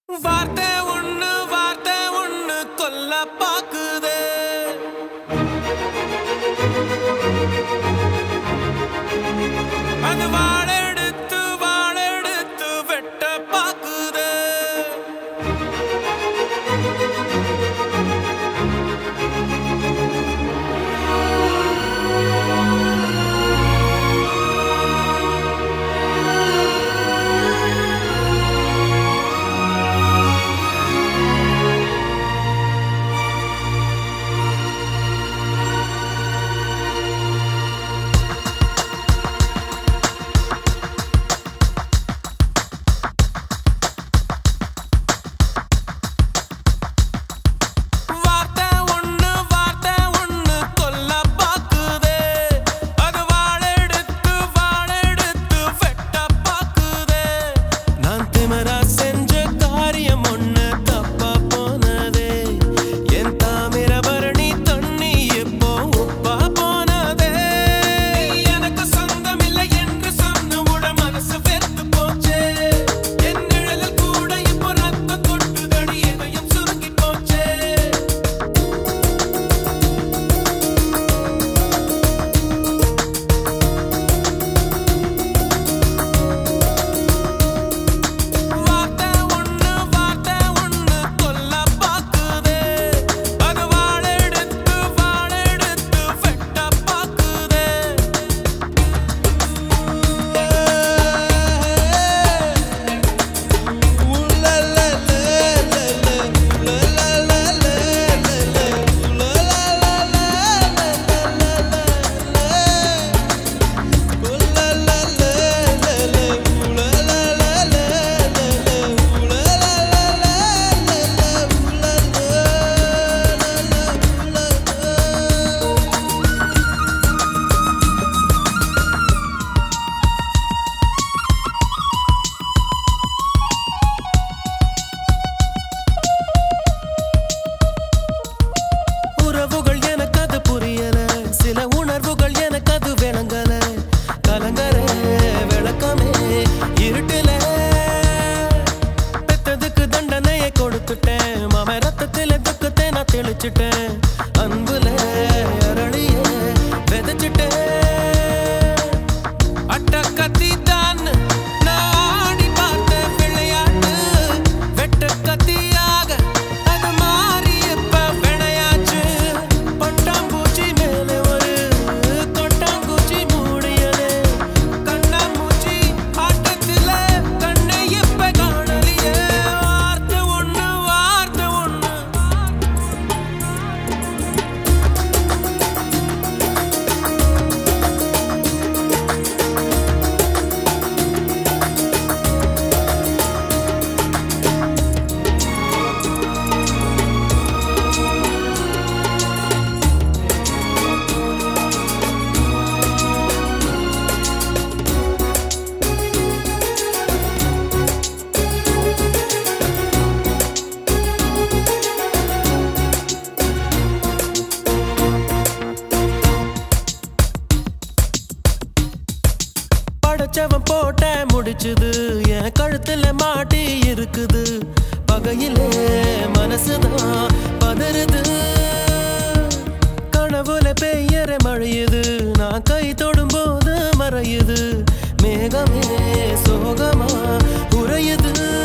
வார்த்தை ஒண்ணு வார்த்தை ஒண்ணு கொல்ல பாக்குதே அது வாழெடுத்து வாழெடுத்து வெட்ட பாக்குதே வார்த்தை ஒண்ணு வார்த்தை ஒண்ணு கொல்ல பாக்குதே அது வாழெடுத்து வாழெடுத்து வெட்ட பாக்குதே நான் திமிரா செஞ்ச காரியம் ஒண்ணு தப்பா போனதே என் தாமிரபரணி தண்ணி இப்போ உப்பா போனதே எனக்கு சொந்தமில்லை என்று சொன்ன உடன் மனசு வெத்து போச்சே என் நிழலில் கூட இப்போ ரத்தம் கொட்டுதடி இதயம் சுருங்கி போச்சே வார்த்தை ஒண்ணு வார்த்தை ஒண்ணு கொல்ல பாக்குதே அது வாழெடுத்து வாழெடுத்து வெட்ட பாக்குதே உறவுகள் எனக்கு அது புரியல சில உணர்வுகள் எனக்கு அது விளங்கல கலங்கர விளக்கமே இருட்டுல பெத்ததுக்கு தண்டனையை கொடுத்துட்டேன் மாம ரத்தத்தில துக்கத்தை நான் தெளிச்சிட்டேன் அன்புல அரளிய விதைச்சிட்டேன் அட்ட கத்தி தான் நான் ஆடி பார்த்த விளையாட்டு வெட்ட கத்தியாக அது மாறி இப்ப விளையாச்சு பட்டாம்பூச்சி மேலே ஒரு கொட்டாங்குச்சி மூடியது கண்ணாமூச்சி ஆட்டத்துல கண்ணை இப்ப காணலியே வார்த்தை ஒண்ணு வார்த்தை ஒண்ணு படைச்சவன் போட்ட முடிச்சுது என் கழுத்துல மாட்டி இருக்குது பகையிலே மனசுதான் பதறுது கனவுல பெய்யற மழையுது நான் கை தொடும்போது மறையுது மேகமே சோகமா உறையுது